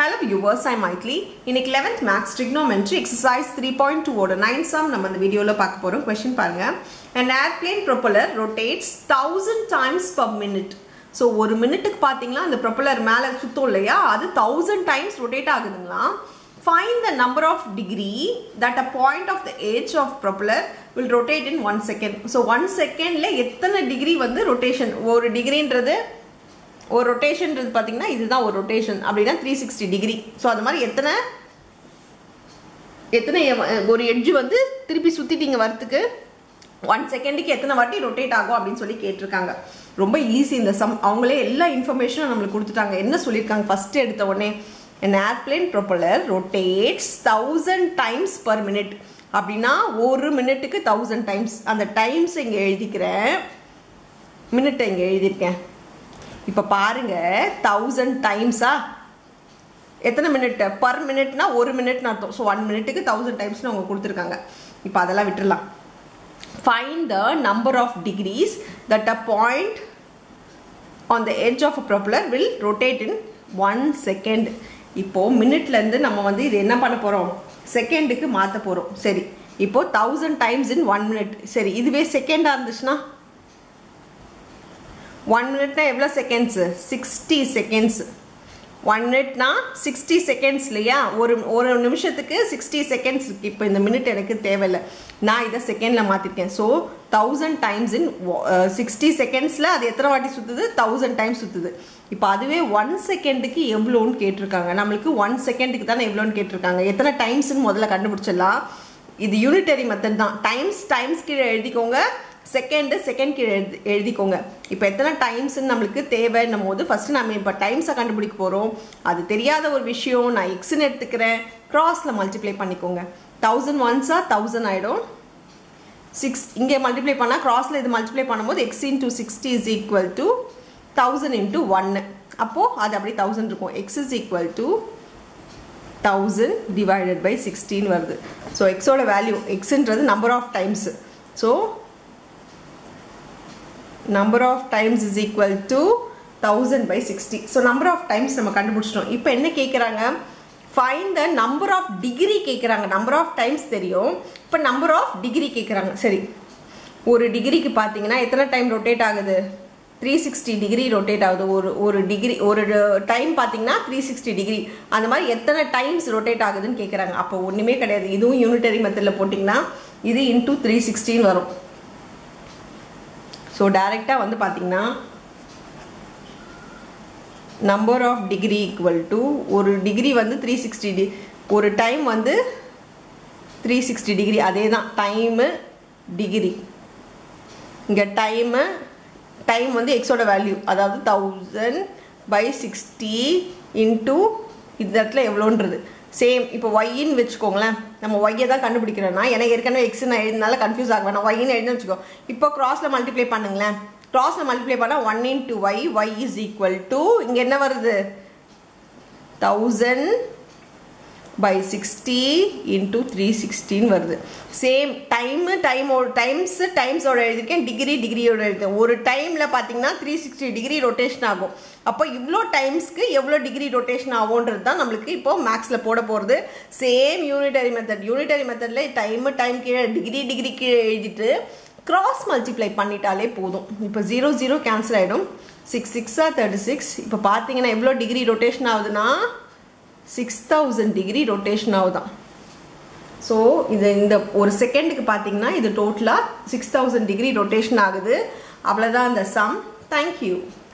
hello viewers ஐ மைட்லி இன்னைக்கு eleventh maths trigonometry exercise three point டூவோட நைன் சம் நம்ம இந்த வீடியோவில் பார்க்க போகிறோம் கொஷின் பாருங்க an airplane propeller rotates thousand times per minute so ஒரு மினிட்டுக்கு பார்த்தீங்கன்னா அந்த ப்ரொப்பலர் மேலே சுத்தம் இல்லையா அது தௌசண்ட் டைம்ஸ் ரொட்டேட் ஆகுதுங்களா find the number of degree that a point of the edge of propeller will rotate in one second so one செகண்டில் எத்தனை டிகிரி வந்து ரொட்டேஷன் ஒரு டிகிரின்றது ஒரு ரொட்டேஷன்ன்றது பார்த்தீங்கன்னா இதுதான் ஒரு ரொட்டேஷன் அப்படின்னா த்ரீ சிக்ஸ்டி டிகிரி ஸோ அது மாதிரி எத்தனை எத்தனை எ- ஒரு எட்ஜ் வந்து திருப்பி சுற்றிட்டீங்க வரத்துக்கு ஒன் செகண்டுக்கு எத்தனை வாட்டி ரொட்டேட் ஆகும் அப்படின்னு சொல்லி கேட்டிருக்காங்க ரொம்ப ஈஸி இந்த சம் அவங்களே எல்லா இன்ஃபர்மேஷனும் நம்மளுக்கு கொடுத்துட்டாங்க என்ன சொல்லியிருக்காங்க ஃபர்ஸ்ட் எடுத்த உடனே an airplane propeller rotates thousand times per minute அப்படின்னா ஒரு மினிட்டுக்கு தௌசண்ட் டைம்ஸ் அந்த டைம்ஸ் இங்கே எழுதிக்கிறேன் மினிட்டை இங்கே எழுதியிருக்கேன் இப்போ பாருங்க தௌசண்ட் டைம்ஸா எத்தனை மினிட் பர் மினிட்னா ஒரு மினிட்னு அர்த்தம் ஸோ ஒன் மினிட்டுக்கு தௌசண்ட் டைம்ஸ்னு அவங்க கொடுத்துருக்காங்க இப்போ அதெல்லாம் விட்டுறலாம் find the number of degrees that a point on the edge of a propeller will rotate in one second இப்போ மினிட்லேருந்து நம்ம வந்து இது என்ன பண்ண போகிறோம் செகண்டுக்கு மாற்ற போகிறோம் சரி இப்போ thousand times in one minute சரி இதுவே செகண்டாக இருந்துச்சுன்னா ஒன் மினிட்னா எவ்வளோ செகண்ட்ஸு சிக்ஸ்டி செகண்ட்ஸ் ஒன் மினிட்னா சிக்ஸ்டி செகண்ட்ஸ் இல்லையா ஒரு ஒரு நிமிஷத்துக்கு சிக்ஸ்டி செகண்ட்ஸ் இருக்கு இப்போ இந்த மினிட் எனக்கு தேவையில்லை நான் இதை செகண்டில் மாற்றிருக்கேன் so thousand times in sixty செகண்ட்ஸில் அது எத்தனை வாட்டி சுற்றுது தௌசண்ட் டைம்ஸ் சுற்றுது இப்போ அதுவே ஒன் செகண்டுக்கு எவ்வளோன்னு கேட்டிருக்காங்க நம்மளுக்கு ஒன் செகண்டுக்கு தானே எவ்வளோன்னு கேட்டிருக்காங்க எத்தனை டைம்ஸ்னு முதல்ல கண்டுபிடிச்சிடலாம் இது யூனிட்டரி மெத்தட் தான் டைம்ஸ் டைம்ஸ் கீழே எழுதிக்கோங்க செகண்டு செகண்ட் கீழே எழுதி எழுதிக்கோங்க இப்போ எத்தனை டைம்ஸ்னு நம்மளுக்கு தேவைன்னும் போது ஃபர்ஸ்ட் நம்ம இப்போ டைம்ஸை கண்டுபிடிக்க போகிறோம் அது தெரியாத ஒரு விஷயம் நான் எக்ஸ்ன்னு எடுத்துக்கிறேன் க்ராஸில் மல்டிப்ளை பண்ணிக்கோங்க தௌசண்ட் ஒன்ஸாக தௌசண்ட் ஆகிடும் சிக்ஸ் இங்கே மல்டிப்ளை பண்ணால் க்ராஸில் இது மல்டிப்ளை பண்ணும்போது x into sixty is equal to thousand into ஒன்று அப்போது அது அப்படியே தௌசண்ட் இருக்கும் x is equal to thousand divided by sixteen வருது ஸோ எக்ஸோட வேல்யூ எக்ஸுன்றது number of times so number of times is equal to thousand by sixty so number of times நம்ம கண்டுபிடிச்சிட்டோம் இப்போ என்ன கேட்குறாங்க find the number of degree கேட்குறாங்க number of times தெரியும் இப்போ நம்பர் ஆஃப் டிகிரி கேட்குறாங்க சரி ஒரு டிகிரிக்கு பார்த்தீங்கன்னா எத்தனை டைம் ரொட்டேட் ஆகுது த்ரீ சிக்ஸ்டி டிகிரி ரொட்டேட் ஆகுது ஒரு ஒரு டிகிரி ஒரு டைம் பார்த்தீங்கன்னா த்ரீ சிக்ஸ்டி டிகிரி அந்த மாதிரி எத்தனை டைம்ஸ் ரொட்டேட் ஆகுதுன்னு கேட்குறாங்க அப்போ ஒன்றுமே கிடையாது இதுவும் யூனிட்டரி மெத்தடில் போட்டிங்கன்னா இது இன்டூ த்ரீ சிக்ஸ்டின்னு வரும் ஸோ டைரெக்டாக வந்து பார்த்தீங்கன்னா number of degree equal to ஒரு டிகிரி வந்து த்ரீ சிக்ஸ்டி டி ஒரு டைம் வந்து த்ரீ சிக்ஸ்டி டிகிரி அதே தான் டைமு டிகிரி இங்கே டைமு டைம் வந்து எக்ஸோட வேல்யூ அதாவது தௌசண்ட் பை சிக்ஸ்டி இன்ட்டு இந்த இடத்துல எவ்வளோன்றது சேம் இப்போ ஒய்ன்னு வச்சுக்கோங்களேன் நம்ம ஒய்யை தான் கண்டுபிடிக்கிறோன்னா எனக்கு ஏற்கனவே எக்ஸ் நான் எழுதினால கன்ஃபியூஸ் ஆக வேணாம் ஒய்ன்னு எழுதுன்னு வச்சுக்கோ இப்போ க்ராஸில் மல்டிப்ளை பண்ணுங்களேன் க்ராஸில் மல்டிப்ளை பண்ணால் one into y y is equal to இங்கே என்ன வருது thousand by sixty into three சிக்ஸ்டின்னு வருது சேம் டைமு டைமோட டைம்ஸ் டைம்ஸோட எழுதியிருக்கேன் டிகிரி டிகிரியோட எழுதிருக்கேன் ஒரு டைமில் பார்த்தீங்கன்னா த்ரீ சிக்ஸ்டி டிகிரி ரொட்டேஷன் ஆகும் அப்போ இவ்வளோ டைம்ஸ்க்கு எவ்வளோ டிகிரி ரொட்டேஷன் ஆகும்ன்றது தான் நம்மளுக்கு இப்போ மேக்ஸில் போட போகிறது சேம் யூனிட்டரி மெத்தட் யூனிட்டரி மெத்தடில் டைமு டைம் கீழே டிகிரி டிகிரி கீழே எழுதிட்டு கிராஸ் மல்டிப்ளை பண்ணிட்டாலே போதும் இப்போ ஜீரோ ஜீரோ கேன்சல் ஆகிடும் சிக்ஸ் சிக்ஸாக தேர்ட்டி சிக்ஸ் இப்போ பார்த்தீங்கன்னா எவ்வளோ டிகிரி ரொட்டேஷன் ஆகுதுன்னா சிக்ஸ் தௌசண்ட் டிகிரி ரொட்டேஷன் ஆகுதான் ஸோ இது இந்த ஒரு செகண்டுக்கு பார்த்தீங்கன்னா இது டோட்டலாக சிக்ஸ் தௌசண்ட் டிகிரி ரொட்டேஷன் ஆகுது அவ்வளோதான் இந்த சம் தேங்க்யூ